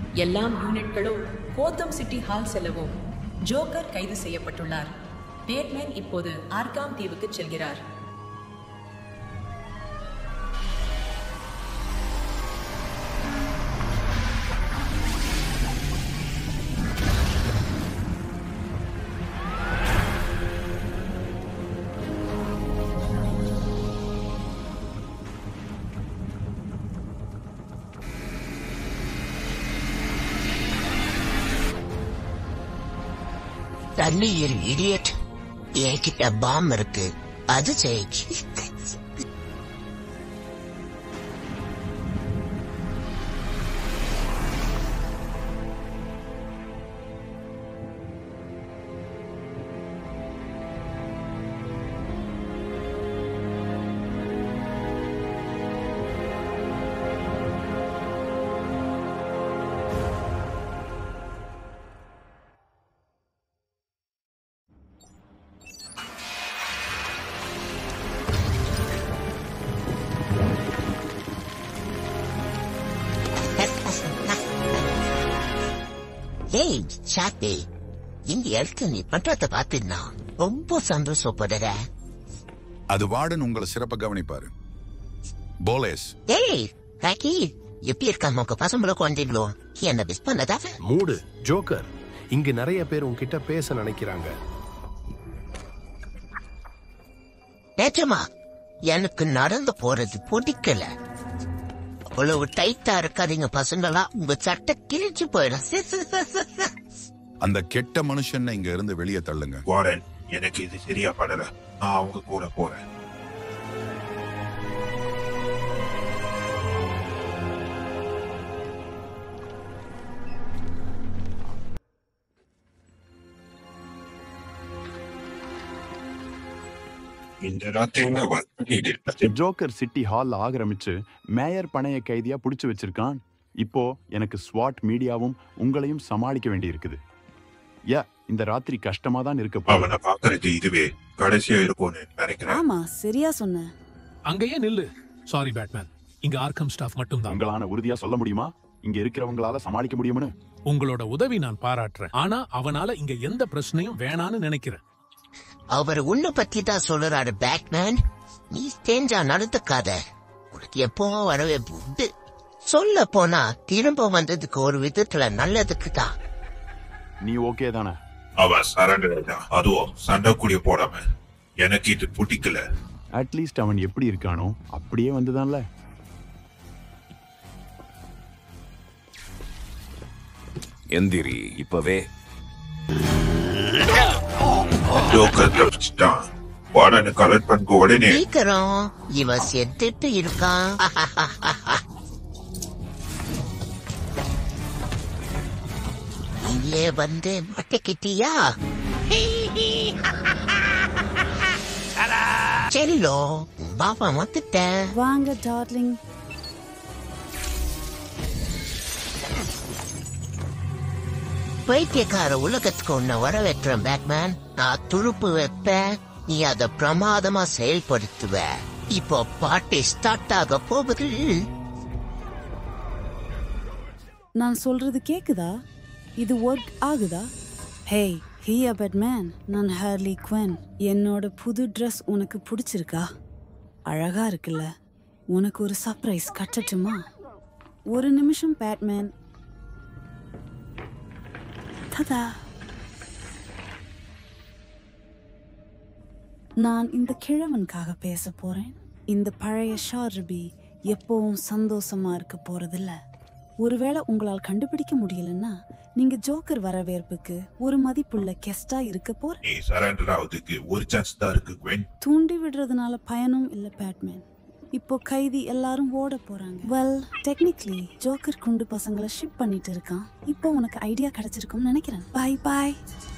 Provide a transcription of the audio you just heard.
எல்லாம் யூனிட்களும் Gotham city hall செல்லவும் ஜோக்கர் கைது செய்யப்பட்டுள்ளார் பேட்மேன் இப்போது ஆர்காம் தீவுக்கு செல்கிறார் தண்ணீர் இடியட் என்கிட்ட பாம் இருக்கு அது ஜெயிச்சு ஏய் சாத்தி இந்த இடத்துல நீ பண்றத பார்த்துனா ரொம்ப சந்தோஷப்படுற அது வார்டன் உங்களை சிறப்பா கவனிப்பாரு போலேஸ் ஏய் ராக்கி எப்படி இருக்காம உங்க பசங்களை குழந்தைங்களோ என்ன மிஸ் பண்ணதா மூடு ஜோக்கர் இங்க நிறைய பேர் உன்கிட்ட பேச நினைக்கிறாங்க நிஜமா எனக்கு நடந்து போறது பிடிக்கல அவ்வளவு டைட்டா இருக்காதீங்க பசங்களா உங்க சட்டை கிழிச்சு போயிடும் அந்த கெட்ட மனுஷனை இங்க இருந்து வெளியே தள்ளுங்க வாரன் எனக்கு இது சரியா படல நான் அவங்க கூட போறேன் இந்த ராத்திரில வந்து ஜோக்கர் சிட்டி ஹால்ல ஆக்கிரமிச்சு மேயர் பணைய கைதியா புடிச்சு வச்சிருக்கான் இப்போ எனக்கு ஸ்வாட் மீடியாவும் உங்களையும் சமாளிக்க வேண்டியிருக்குது யா இந்த ராத்திரி கஷ்டமா தான் இருக்க போகுது அவனை பாக்குறது இதுவே கடைசியா இருக்கும்னு நினைக்கிறேன் ஆமா சரியா சொன்ன அங்கேயே நில்லு சாரி பேட்மேன் இங்க ஆர்க்கம் ஸ்டாஃப் மட்டும்தான் உங்களான உறுதியா சொல்ல முடியுமா இங்க இருக்கிறவங்களால சமாளிக்க முடியும்னு உங்களோட உதவி நான் பாராட்டுறேன் ஆனா அவனால இங்க எந்த பிரச்சனையும் வேணான்னு நினைக்கிறேன் அவர் உன்னை பத்தி தான் சொல்றாரு பேட்மேன் நீ தேஞ்சா நடந்துக்காத உனக்கு எப்பவும் வரவே உண்டு சொல்ல போனா திரும்ப வந்ததுக்கு ஒரு விதத்துல நல்லதுக்கு தான் நீ ஓகே தானே அவன் சரண்டர் தான் அதுவும் சண்டைக்குடிய போடாம எனக்கு இது பிடிக்கல அட்லீஸ்ட் அவன் எப்படி இருக்கானோ அப்படியே வந்துதான்ல எந்திரி இப்பவே ஜோக்கர் தப்பிச்சிட்டான் வாடனை கலெக்ட் பண்ண உடனே சீக்கிரம் இவன் செத்துட்டு இருக்கான் இங்கே வந்து மாட்டிக்கிட்டியா செல்லோ பாபா வந்துட்டேன் வாங்க டார்லிங் பைத்தியக்கார உலகத்துக்கு உன்னை வரவேற்றேன் பேட்மேன் நான் துருப்பு வைப்பேன் நீ அதை பிரமாதமா செயல்படுத்துவ இப்போ பாட்டி ஸ்டார்ட் ஆக போகுது நான் சொல்றது கேக்குதா இது ஒர்க் ஆகுதா ஹேய் ஹியா பேட்மேன் நான் ஹேர்லி குவென் என்னோட புது ட்ரெஸ் உனக்கு பிடிச்சிருக்கா அழகா இருக்குல்ல உனக்கு ஒரு சர்ப்ரைஸ் கட்டட்டுமா ஒரு நிமிஷம் பேட்மேன் ததா நான் இந்த கிழவனுக்காக பேச போறேன் இந்த பழைய ஷார்பி எப்பவும் சந்தோஷமா இருக்க போறதில்ல ஒருவேளை உங்களால் கண்டுபிடிக்க முடியலன்னா நீங்க ஜோக்கர் வரவேற்புக்கு ஒரு மதிப்புள்ள கெஸ்டா இருக்க போற நீ சரண்டர் ஆகுதுக்கு ஒரு சான்ஸ் தான் இருக்கு குவென் தூண்டி விடுறதுனால பயனும் இல்ல பேட்மேன் இப்போ கைதி எல்லாரும் ஓட போறாங்க வெல் டெக்னிக்கலி ஜோக்கர் குண்டு பசங்களை ஷிப் பண்ணிட்டு இருக்கான் இப்போ உனக்கு ஐடியா கிடைச்சிருக்கும்னு நினைக்கிறேன் பாய் பாய்